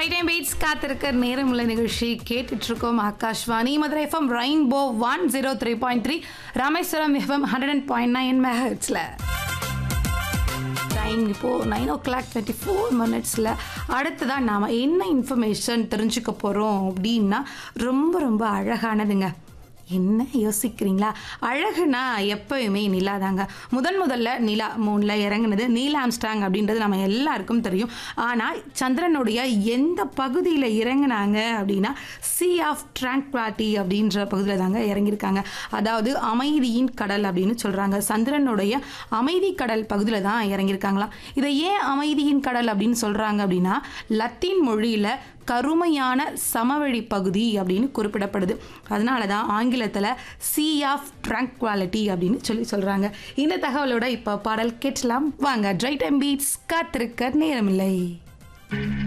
right time weights காத்திருக்க நேரமுள்ள நிகழ்ச்சி கேட்டுட்டு இருக்கோம் Akashvani Madurai FM rainbow one zero three point three Rameswaram FM hundred and point nine மெஹட்ஸில் டைம் இப்போது nine o'clock twenty four மினிட்ஸில் அடுத்ததாக நாம் என்ன இன்ஃபர்மேஷன் தெரிஞ்சுக்க போகிறோம் அப்படின்னா ரொம்ப ரொம்ப அழகானதுங்க என்ன யோசிக்கிறீங்களா அழகுனா எப்பயுமே நிலா தாங்க முதன் முதல்ல நிலா மூணில் இறங்குனது நீல் ஆம்ஸ்டாங் அப்படின்றது நம்ம எல்லாருக்கும் தெரியும் ஆனால் சந்திரனுடைய எந்த பகுதியில் இறங்குனாங்க அப்படின்னா சி ஆஃப் ட்ராங்க்வாலிட்டி அப்படின்ற பகுதியில் தாங்க இறங்கியிருக்காங்க அதாவது அமைதியின் கடல் அப்படின்னு சொல்கிறாங்க சந்திரனுடைய அமைதி கடல் பகுதியில் தான் இறங்கியிருக்காங்களாம் இதை ஏன் அமைதியின் கடல் அப்படின்னு சொல்கிறாங்க அப்படின்னா லத்தீன் மொழியில் கருமையான சமவெளி பகுதி அப்படின்னு குறிப்பிடப்படுது அதனால தான் ஆங்கிலத்தில் சி ஆஃப் ட்ராங்க்வாலிட்டி அப்படின்னு சொல்லி சொல்கிறாங்க இந்த தகவலோட இப்போ பாடல் கேட்கலாம் வாங்க ட்ரை டைம் பீட்ஸ் காத்திருக்க நேரமில்லை